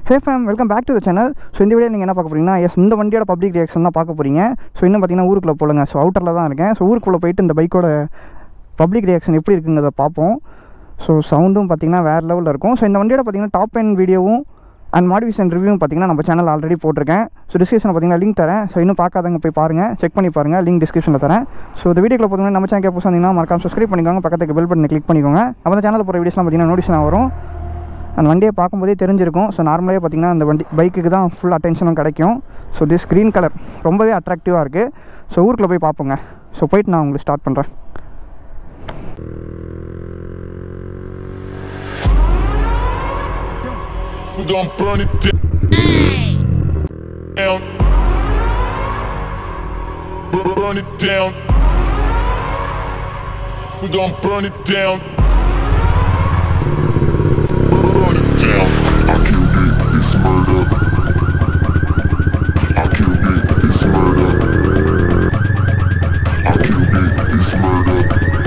Hey fam welcome back to the channel so இந்த video நீங்கள் என்ன பார்க்க போறீங்கன்னா எஸ் இந்த வண்டியோட பப்ளிக் ரியாக்ஷன் தான் பார்க்க போறீங்க ஸோ இன்னும் பார்த்தீங்கன்னா ஊருக்குள்ளே போலுங்க ஸோ அவுட்டரில் தான் இருக்கேன் ஸோ ஊருக்குள்ளே போயிட்டு இந்த பைக்கோட பப்ளிக் ரியாக்ஷன் எப்படி இருக்குங்கிறத பார்ப்போம் ஸோ சவுண்டும் பார்த்தீங்கன்னா வேறு லெவலில் இருக்கும் ஸோ இந்த வண்டியோட பார்த்தீங்கன்னா டாப் என் வீடியோவும் அண்ட் மாடிஃபிகேஷன் ரிவ்யூவும் பார்த்தீங்கன்னா நம்ம சேனல் ஆல்ரெடி போட்டிருக்கேன் ஸோ டிஸ்கிரிப்ஷனில் பார்த்தீங்கன்னா லிங்க் தரேன் ஸோ இன்னும் பார்க்காதவங்க போய் பாருங்கள் செக் பண்ணி பாருங்கள் லிங்க் டிஸ்கிரிப்ஷனில் தரேன் ஸோ இந்த வீடியோக்குள்ள பார்த்தீங்கன்னா நம்ம சேனல் புதுசாக இருந்தீங்கன்னா மறக்காம சப்ஸ்கிரைப் பண்ணிக்கோங்க பக்கத்துக்கு பெல் பட்டனை கிளிக் பண்ணிக்கோங்க அப்போ அந்த சேனலில் போகிற வீடியோஸ்லாம் பார்த்தீங்கன்னா நோட்டிஸ்லாம் வரும் அந்த வண்டியை பார்க்கும்போதே தெரிஞ்சிருக்கும் ஸோ நார்மலாகவே பார்த்தீங்கன்னா அந்த வண்டி பைக்குக்கு தான் ஃபுல் அட்டென்ஷனும் கிடைக்கும் ஸோ திஸ் க்ரீன் கலர் ரொம்பவே அட்ராக்டிவாக இருக்குது ஸோ ஊருக்குள்ளே போய் பார்ப்போங்க ஸோ போயிட்டு நான் உங்களுக்கு ஸ்டார்ட் பண்ணுறேன் We gon' burn it down. Bur- Burn it down. We gon' burn it down. Bur- Burn it down. I killed it. It's murder. I killed it. It's murder. I killed it. It's murder.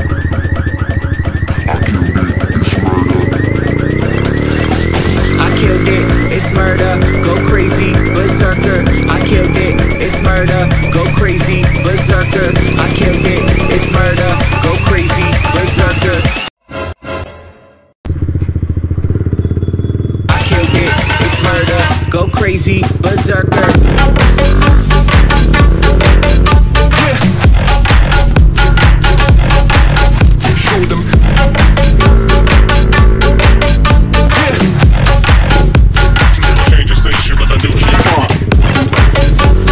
I killed it. It's murder. I killed it, it's murder, go crazy, berserker. I killed it, it's murder, go crazy, berserker. I killed it, it's murder, go crazy, berserker. I killed it, it's murder, go crazy, berserker. Show them. Change the station with a new shit.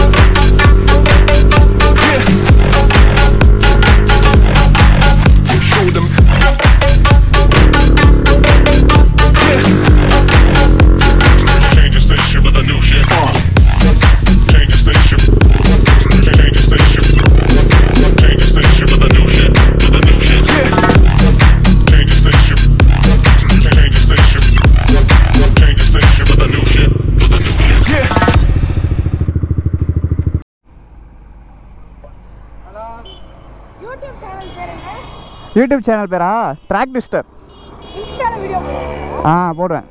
Show them. Change the station with a new shit. Change the station. Change the station. Change the station with a new shit. With a new shit. Change the station. Change the station. Change the station with a new shit. With a new shit. YouTube channel பேர் என்ன YouTube channel பேரா ட்ராக் டிஸ்டர் இன்ஸ்டால video போடுறீங்க ஆ போடுவேன்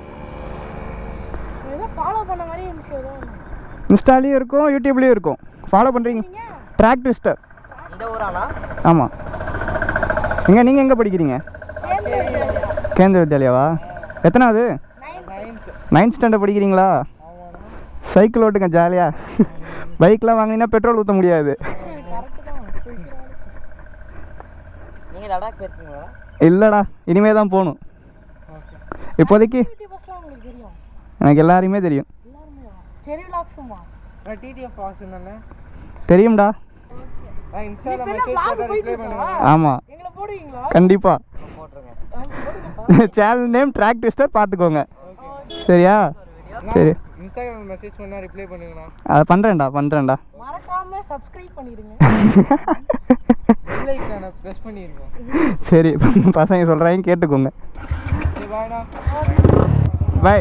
ஏதோ follow பண்ண மாதிரி இருந்துச்சு ஏதோ இன்ஸ்டாலேயும் இருக்கும் யூடியூப்லேயும் இருக்கும் ஃபாலோ பண்ணுறீங்க நீங்க ட்ராக் டிஸ்டர் இந்த ஊரானா ஆமாம் எங்கே நீங்கள் எங்கே படிக்கிறீங்க கேந்திர வித்யாலயாவா எத்தனாவது நைன்த் ஸ்டாண்டர்ட் படிக்கிறீங்களா சைக்கிள் ஓட்டுங்க ஜாலியாக பைக்லாம் வாங்கினீங்கன்னா பெட்ரோல் ஊற்ற முடியாது நீங்கள் லடாக் போயிருக்கீங்களா இல்லைடா இனிமே தான் போகணும் இப்போதைக்கு யூடியூபர்ஸ்லாம் உங்களுக்கு தெரியும் எனக்கு எல்லாரையுமே தெரியும் எல்லாருமே செரி விளாக்ஸுமா டிடிஎஃப் வாசன் தானே தெரியும்டா இன்ஸ்டால இப்போ மெசேஜ் vlog போட்டா போயிட்டு ரிப்ளை இருக்கா? பண்ணுங்க ஆமாம் எங்களை போடுவீங்களா கண்டிப்பாக போட்டுருங்க போடுங்கப்பா. சேனல் நேம் ட்ராக் டிஸ்டர் பார்த்துக்கோங்க சரியா சரி இன்ஸ்டாகிராம் மெசேஜ் பண்ணா ரிப்ளை பண்ணுங்கண்ணா அதை பண்ணுறேன்டா பண்ணுறேன்டா மறக்காம சப்ஸ்கிரைப் பண்ணிடுங்க லைக் நான் ப்ரெஸ் பண்ணியிருக்கோம் சரி பசங்க சொல்கிறாங்க கேட்டுக்கோங்க சரி பாய்டா bye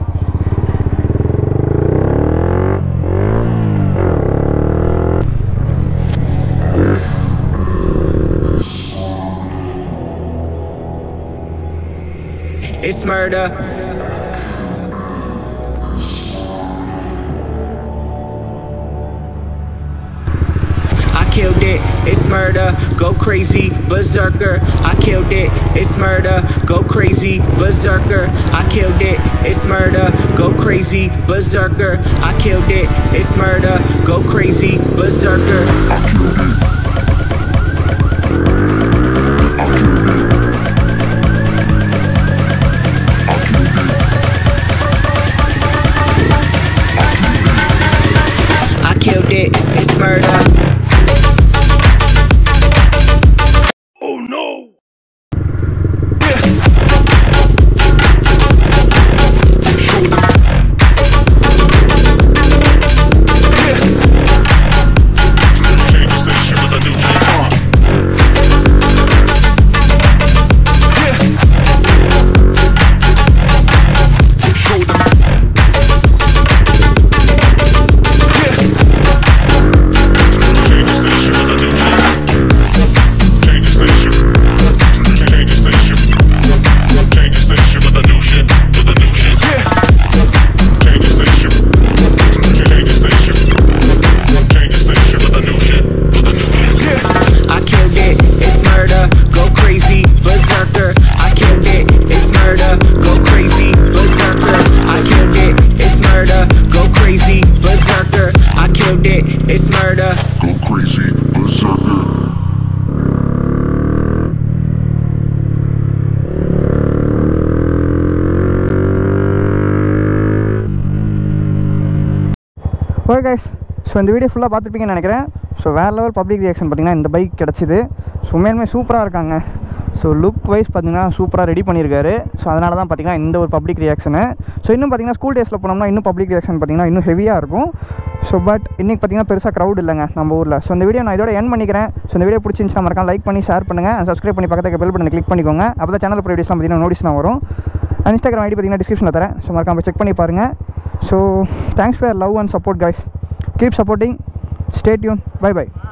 It's murder. I killed it, it's murder, go crazy, berserker. I killed it, it's murder, go crazy, berserker. I killed it, it's murder, go crazy, berserker. I killed it, it's murder, go crazy, berserker. I killed it, it's murder. Change the station with a new shit. Show them. go crazy, berserker. Okay guys so இந்த video ஃபுல்லாக பார்த்துருப்பீங்கன்னு நினைக்கிறேன் so வேறு level public reaction பார்த்தீங்கன்னா இந்த bike கிடச்சிது so உண்மையுமே சூப்பராக இருக்காங்க ஸோ லுக் வைஸ் பார்த்தீங்கன்னா சூப்பராக ரெடி பண்ணியிருக்காரு ஸோ அதனால தான் பார்த்தீங்கன்னா இந்த ஒரு பப்ளிக் ரியாக்ஷனு ஸோ இன்னும் பார்த்தீங்கன்னா ஸ்கூல் டேஸில் போனோம்னா இன்னும் பப்ளிக் ரியாக்ஷன் பார்த்தீங்கன்னா இன்னும் ஹெவியாக இருக்கும் ஸோ பட் இன்றைக்கி பார்த்தீங்கன்னா பெருசாக க்ரௌட் இல்லைங்க நம்ம ஊரில் ஸோ இந்த வீடியோ நான் இதோட என் பண்ணிக்கிறேன் ஸோ இந்த வீடியோ பிடிச்சிருந்துச்சுன்னா மறக்காம லைக் பண்ணி ஷேர் பண்ணுங்கள் சப்ஸ்கிரைப் பண்ணி பக்கத்துக்கு பெல் பண்ணி கிளிக் பண்ணிக்கோங்க அப்போ தான் சேனல் ப்ரைவேட்ஸ்லாம் பார்த்தீங்கன்னா நோட்டீஸ்லாம் வரும் இன்ஸ்டாகிராம் ஐடி பார்த்தீங்கன்னா டிஸ்கிரிப்ஷனில் தரேன் ஸோ மறக்காம செக் பண்ணி பாருங்கள் so thanks for love and support guys keep supporting stay tune bye by